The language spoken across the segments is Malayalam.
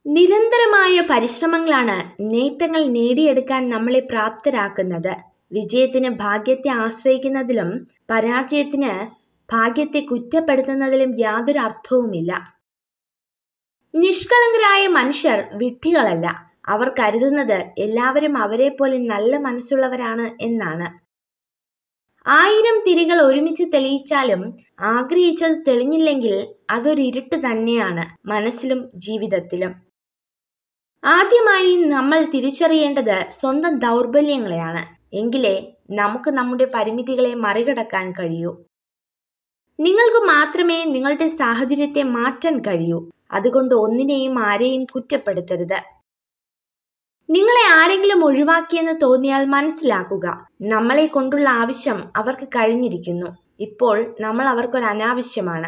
നിരന്തരമായ പരിശ്രമങ്ങളാണ് നേട്ടങ്ങൾ നേടിയെടുക്കാൻ നമ്മളെ പ്രാപ്തരാക്കുന്നത് വിജയത്തിന് ഭാഗ്യത്തെ ആശ്രയിക്കുന്നതിലും പരാജയത്തിന് ഭാഗ്യത്തെ കുറ്റപ്പെടുത്തുന്നതിലും യാതൊരു അർത്ഥവുമില്ല നിഷ്കളങ്കരായ മനുഷ്യർ വിഡ്ഢികളല്ല അവർ കരുതുന്നത് എല്ലാവരും അവരെ പോലെ നല്ല മനസ്സുള്ളവരാണ് എന്നാണ് ആയിരം തിരികൾ ഒരുമിച്ച് തെളിയിച്ചാലും ആഗ്രഹിച്ചത് തെളിഞ്ഞില്ലെങ്കിൽ അതൊരു ഇരുട്ട് തന്നെയാണ് മനസ്സിലും ജീവിതത്തിലും ആദ്യമായി നമ്മൾ തിരിച്ചറിയേണ്ടത് സ്വന്തം ദൗർബല്യങ്ങളെയാണ് എങ്കിലേ നമുക്ക് നമ്മുടെ പരിമിതികളെ മറികടക്കാൻ കഴിയൂ നിങ്ങൾക്ക് മാത്രമേ നിങ്ങളുടെ സാഹചര്യത്തെ മാറ്റാൻ കഴിയൂ അതുകൊണ്ട് ഒന്നിനെയും ആരെയും കുറ്റപ്പെടുത്തരുത് നിങ്ങളെ ആരെങ്കിലും ഒഴിവാക്കിയെന്ന് തോന്നിയാൽ മനസ്സിലാക്കുക നമ്മളെ കൊണ്ടുള്ള ആവശ്യം അവർക്ക് കഴിഞ്ഞിരിക്കുന്നു ഇപ്പോൾ നമ്മൾ അവർക്കൊരു അനാവശ്യമാണ്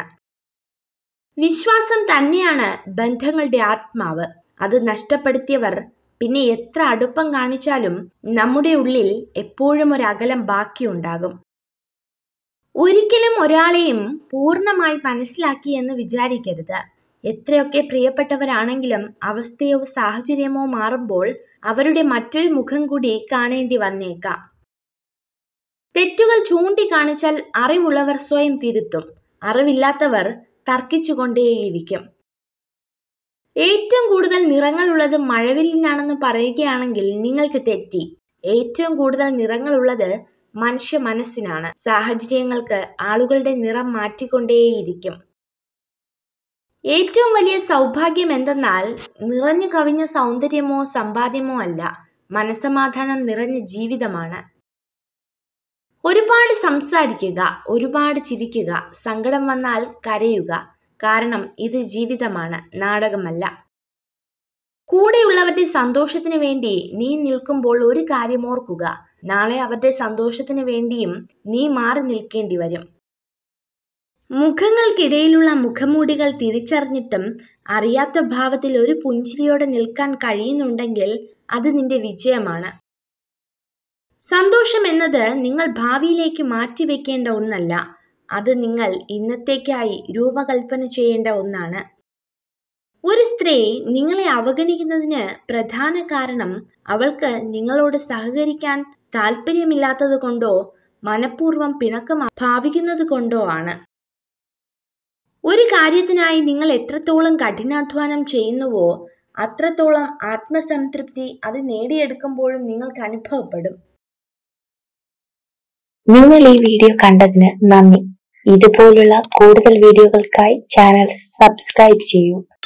വിശ്വാസം തന്നെയാണ് ബന്ധങ്ങളുടെ ആത്മാവ് അത് നഷ്ടപ്പെടുത്തിയവർ പിന്നെ എത്ര അടുപ്പം കാണിച്ചാലും നമ്മുടെ ഉള്ളിൽ എപ്പോഴും ഒരു അകലം ബാക്കിയുണ്ടാകും ഒരിക്കലും ഒരാളെയും പൂർണ്ണമായി മനസ്സിലാക്കി എന്ന് വിചാരിക്കരുത് എത്രയൊക്കെ പ്രിയപ്പെട്ടവരാണെങ്കിലും അവസ്ഥയോ സാഹചര്യമോ മാറുമ്പോൾ അവരുടെ മറ്റൊരു മുഖം കൂടി കാണേണ്ടി വന്നേക്കാം തെറ്റുകൾ ചൂണ്ടിക്കാണിച്ചാൽ അറിവുള്ളവർ സ്വയം തിരുത്തും അറിവില്ലാത്തവർ തർക്കിച്ചുകൊണ്ടേയിരിക്കും ഏറ്റവും കൂടുതൽ നിറങ്ങളുള്ളത് മഴവില്ലിനാണെന്ന് പറയുകയാണെങ്കിൽ നിങ്ങൾക്ക് തെറ്റി ഏറ്റവും കൂടുതൽ നിറങ്ങളുള്ളത് മനുഷ്യ മനസ്സിനാണ് സാഹചര്യങ്ങൾക്ക് ആളുകളുടെ നിറം മാറ്റിക്കൊണ്ടേയിരിക്കും ഏറ്റവും വലിയ സൗഭാഗ്യം എന്തെന്നാൽ നിറഞ്ഞു കവിഞ്ഞ സൗന്ദര്യമോ സമ്പാദ്യമോ അല്ല മനസമാധാനം നിറഞ്ഞ ജീവിതമാണ് ഒരുപാട് സംസാരിക്കുക ഒരുപാട് ചിരിക്കുക സങ്കടം വന്നാൽ കരയുക കാരണം ഇത് ജീവിതമാണ് നാടകമല്ല കൂടെയുള്ളവരുടെ സന്തോഷത്തിന് വേണ്ടി നീ നിൽക്കുമ്പോൾ ഒരു കാര്യം ഓർക്കുക നാളെ അവരുടെ സന്തോഷത്തിന് വേണ്ടിയും നീ മാറി നിൽക്കേണ്ടി വരും മുഖങ്ങൾക്കിടയിലുള്ള മുഖമൂടികൾ തിരിച്ചറിഞ്ഞിട്ടും അറിയാത്ത ഭാവത്തിൽ ഒരു പുഞ്ചിരിയോടെ നിൽക്കാൻ കഴിയുന്നുണ്ടെങ്കിൽ അത് നിന്റെ വിജയമാണ് സന്തോഷം എന്നത് നിങ്ങൾ ഭാവിയിലേക്ക് മാറ്റിവെക്കേണ്ട ഒന്നല്ല അത് നിങ്ങൾ ഇന്നത്തേക്കായി രൂപകൽപ്പന ചെയ്യേണ്ട ഒന്നാണ് ഒരു സ്ത്രീ നിങ്ങളെ അവഗണിക്കുന്നതിന് പ്രധാന കാരണം അവൾക്ക് നിങ്ങളോട് സഹകരിക്കാൻ താല്പര്യമില്ലാത്തത് കൊണ്ടോ മനഃപൂർവ്വം പിണക്കം ഭാവിക്കുന്നത് കൊണ്ടോ ആണ് ഒരു കാര്യത്തിനായി നിങ്ങൾ എത്രത്തോളം കഠിനാധ്വാനം ചെയ്യുന്നുവോ അത്രത്തോളം ആത്മസംതൃപ്തി അത് നേടിയെടുക്കുമ്പോഴും നിങ്ങൾക്ക് അനുഭവപ്പെടും നിങ്ങൾ ഈ വീഡിയോ കണ്ടതിന് നന്ദി ഇതുപോലുള്ള കൂടുതൽ വീഡിയോകൾക്കായി ചാനൽ സബ്സ്ക്രൈബ് ചെയ്യൂ